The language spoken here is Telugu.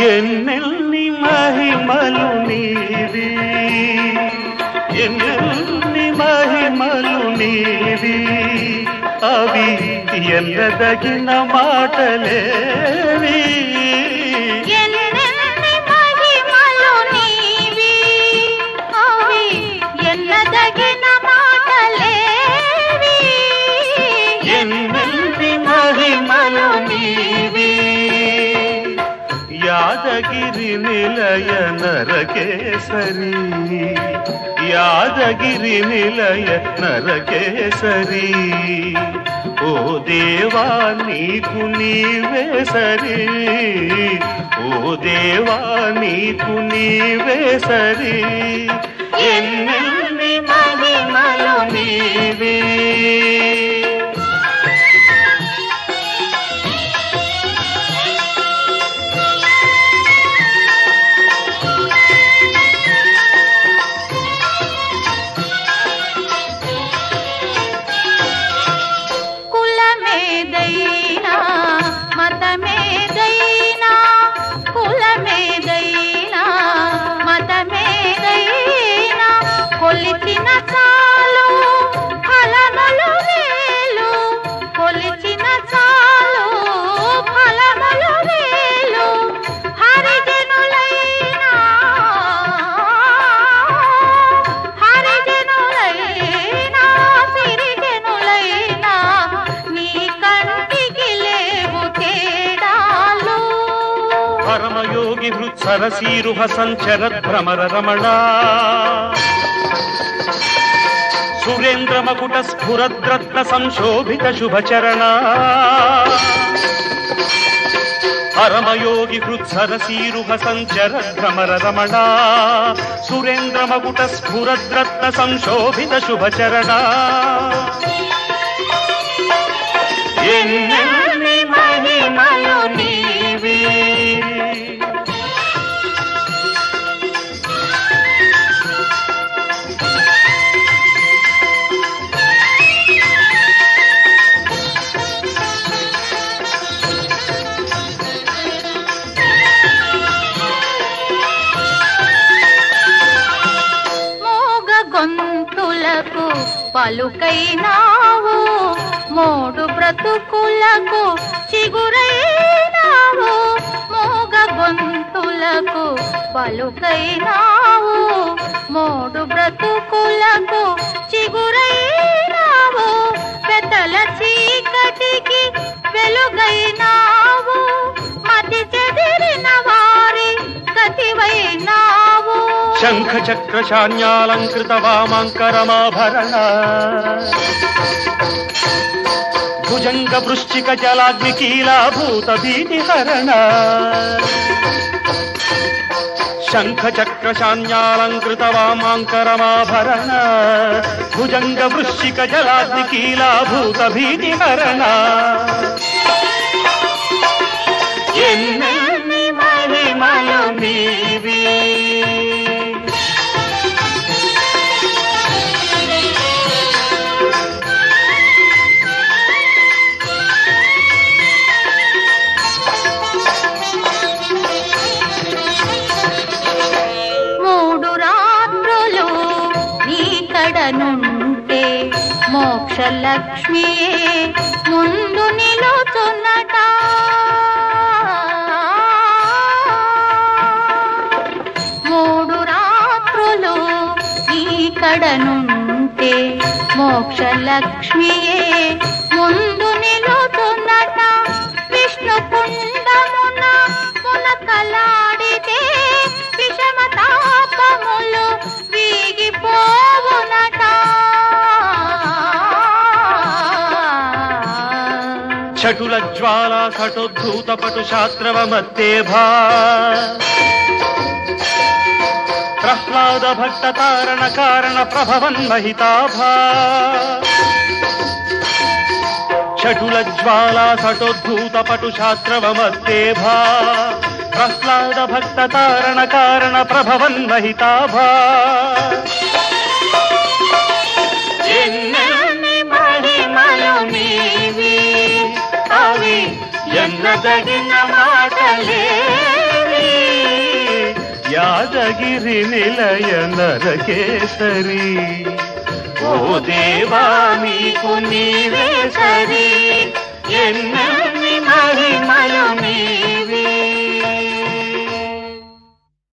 ఎన్నెల్ని మహిమలు నీవి ఎన్నెల్ని మహిమలు నీవి అవి ఎన్నదగిన మాటలేవి ఎన్నెన్ని మహిమలు నీవి అవి ఎన్నదగిన మాటలేవి ఎన్నెల్ని మహిమలు నీవి యాదగిరి నిలయ నరకేసరి యాదగిరి నిలయ నరకేసరి ఓ దేవా నీకు నీవే సరి ఓ దేవా నీకు నీవే సరి ఎన్నెల్ని మహిమలు నీవే కులమేదైనా మతమేదైనా కులమేదైనా మతమేదైనా కొలిచిన చాలు ఫలములు వేలు కొలిచిన చాలు ఫలములు వేలు హరిజనులైనా హరిజనులైనా సిరిజనులైనా నీ కంటికి లేవు తేడాలు పరమయోగి హృత్సరసీరుహ సంచర భ్రమర రమణ సురేంద్ర మకుట స్ఫురద్రత్న సంశోభిత శుభచరణ పరమయోగి హృత్సరసీరుహ సంచర భ్రమర రమణ సురేంద్ర మకుట స్ఫురద్రత్న సంశోభిత శుభచరణ ఎన్నెన్ని మహిమలు నీవి మోగ గొంతులకు పలుకైనావు మోడు బ్రతుకులకు చిగురైనావు మోగ గొంతులకు పలుకైనావు మోడు బ్రతుకులకు చిగురైనావు పెద్దల చీకటికి వెలుగైనావు మతి చెదిరిన వారి గతివైనావు శంఖ చక్ర శాన్యాలంకృత వామాంకరమాభరణ భుజంగ వృశ్చిక జలాగ్ని కీలాభూత భీతి హరణ శంఖ చక్ర శాన్యాలంకృత వామాంకరమాభరణ భుజంగ వృశ్చిక జలాగ్ని కీలాభూత భీతి హరణ ఎన్నెన్ని మహిమలు నీవి మూడు రాత్రులు నీ కడనుంటే మోక్ష లక్ష్మి ముందు నిలుచున్నట మూడు రాత్రులు నీ కడనుంటే మోక్ష లక్ష్మియే ముందు నిలుచున్నట విష్ణు కుండమున మునకలాడితే విషమ తాపములు వీగిపోవునట చటుల జ్వాల కటోద్ధూత పటు శాస్త్రవ మత్తేభా ప్రహ్లాద భక్త తారణ కారణ ప్రభవన్ మహితాభా చటుల జ్వాల కటోద్ధూత పటు శాస్త్రవ మత్తేభా ప్రహ్లాద భక్త తారణ కారణ ప్రభవన్ మహితాభా ఎన్నెన్ని మహిమలు నీవి అవి ఎన్నదగిన మాటలేవి యాదగిరి నిలయ నరకేసరి ఓ దేవా నీకు నీవే సరి ఎన్నెన్ని మహిమలు నీవి